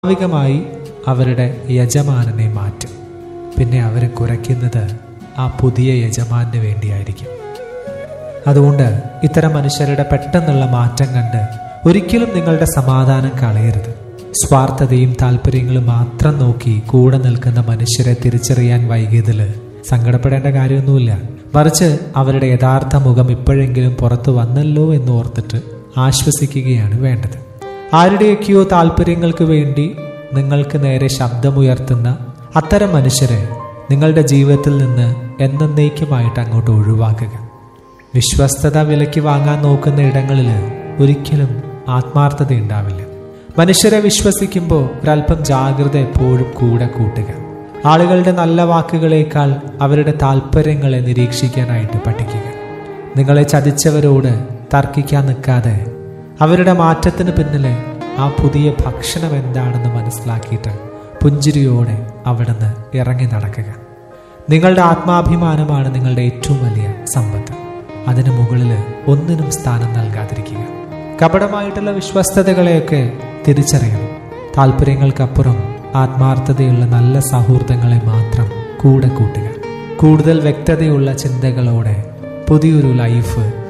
സ്വാഭാവികമായി അവരുടെ യജമാനനെ മാറ്റും പിന്നെ അവരെ കുറയ്ക്കുന്നത് ആ പുതിയ യജമാനു വേണ്ടിയായിരിക്കും അതുകൊണ്ട് ഇത്തരം മനുഷ്യരുടെ പെട്ടെന്നുള്ള മാറ്റം കണ്ട് ഒരിക്കലും നിങ്ങളുടെ സമാധാനം കളയരുത് സ്വാർത്ഥതയും താല്പര്യങ്ങളും മാത്രം നോക്കി കൂടെ നിൽക്കുന്ന മനുഷ്യരെ തിരിച്ചറിയാൻ വൈകിയതിൽ സങ്കടപ്പെടേണ്ട കാര്യമൊന്നുമില്ല മറിച്ച് അവരുടെ യഥാർത്ഥ മുഖം ഇപ്പോഴെങ്കിലും പുറത്തു വന്നല്ലോ എന്ന് ഓർത്തിട്ട് ആശ്വസിക്കുകയാണ് വേണ്ടത് ആരുടെയൊക്കെയോ താല്പര്യങ്ങൾക്ക് വേണ്ടി നിങ്ങൾക്ക് നേരെ ശബ്ദമുയർത്തുന്ന അത്തരം മനുഷ്യരെ നിങ്ങളുടെ ജീവിതത്തിൽ നിന്ന് എന്നേക്കുമായിട്ട് അങ്ങോട്ട് ഒഴിവാക്കുക വിശ്വസ്തത വിലയ്ക്ക് വാങ്ങാൻ നോക്കുന്ന ഇടങ്ങളിൽ ഒരിക്കലും ആത്മാർത്ഥത ഉണ്ടാവില്ല മനുഷ്യരെ വിശ്വസിക്കുമ്പോൾ ഒരല്പം ജാഗ്രത എപ്പോഴും കൂടെ കൂട്ടുക ആളുകളുടെ നല്ല വാക്കുകളേക്കാൾ അവരുടെ താല്പര്യങ്ങളെ നിരീക്ഷിക്കാനായിട്ട് പഠിക്കുക നിങ്ങളെ ചതിച്ചവരോട് തർക്കിക്കാൻ നിൽക്കാതെ അവരുടെ മാറ്റത്തിന് പിന്നിലെ ആ പുതിയ ഭക്ഷണം എന്താണെന്ന് മനസ്സിലാക്കിയിട്ട് പുഞ്ചിരിയോടെ അവിടുന്ന് ഇറങ്ങി നടക്കുക നിങ്ങളുടെ ആത്മാഭിമാനമാണ് നിങ്ങളുടെ ഏറ്റവും വലിയ സമ്പത്ത് അതിനു മുകളിൽ ഒന്നിനും സ്ഥാനം നൽകാതിരിക്കുക കപടമായിട്ടുള്ള വിശ്വസ്തതകളെയൊക്കെ തിരിച്ചറിയണം താല്പര്യങ്ങൾക്കപ്പുറം ആത്മാർത്ഥതയുള്ള നല്ല സൗഹൃദങ്ങളെ മാത്രം കൂടെ കൂട്ടുക കൂടുതൽ വ്യക്തതയുള്ള ചിന്തകളോടെ പുതിയൊരു ലൈഫ്